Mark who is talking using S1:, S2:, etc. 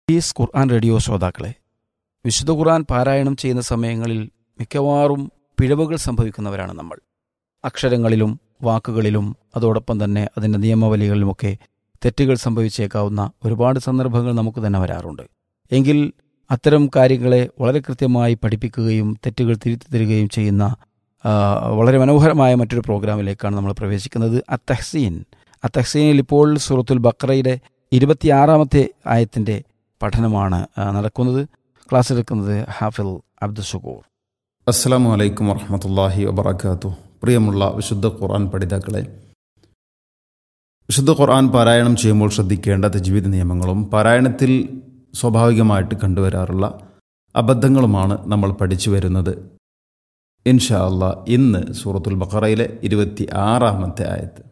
S1: piece ഖുർആൻ radio ശ്രോതാക്കളെ വിശുദ്ധ ഖുർആൻ പാരായണം ചെയ്യുന്ന സമയങ്ങളിൽ മിക്കവാറും പിഴവുകൾ സംഭവിക്കുന്നവരാണ് നമ്മൾ അക്ഷരങ്ങളിലും വാക്കുകളിലും അതോടൊപ്പം തന്നെ അതിൻ്റെ നിയമവലികളിലുമൊക്കെ തെറ്റുകൾ സംഭവിച്ചേക്കാവുന്ന ഒരുപാട് സന്ദർഭങ്ങൾ നമുക്ക് തന്നെ വരാറുണ്ട് എങ്കിൽ അത്തരം കാര്യങ്ങളെ വളരെ കൃത്യമായി പഠിപ്പിക്കുകയും തെറ്റുകൾ തിരുത്തി തരികയും ചെയ്യുന്ന ആ, വളരെ മനോഹരമായ മറ്റൊരു പ്രോഗ്രാമിലേക്കാണ് നമ്മൾ പ്രവേശിക്കുന്നത് അത്തഹ്സീൻ അത്തഹ്സീനിൽ ഇപ്പോൾ സൂറത്തുൽ ബക്രയുടെ ഇരുപത്തിയാറാമത്തെ ആയത്തിൻ്റെ പഠനമാണ് ആ, നടക്കുന്നത് ക്ലാസ് എടുക്കുന്നത് ഹാഫിൽ അബ്ദുൽ ഷുക്കൂർ
S2: അസ്സാം വലൈക്കും വറഹമത്തല്ലാഹി വബർക്കാത്തു പ്രിയമുള്ള വിശുദ്ധ ഖുർആൻ പഠിതാക്കളെ വിശുദ്ധ ഖുർആൻ പാരായണം ചെയ്യുമ്പോൾ ശ്രദ്ധിക്കേണ്ട തജ്വീദ് നിയമങ്ങളും പാരായണത്തിൽ സ്വാഭാവികമായിട്ട് കണ്ടുവരാറുള്ള അബദ്ധങ്ങളുമാണ് നമ്മൾ പഠിച്ചു വരുന്നത് ഇൻഷാ അള്ളാ ഇന്ന് സൂറത്തുൽ ബഖറയിലെ ഇരുപത്തി ആറാമത്തെ ആയത്ത്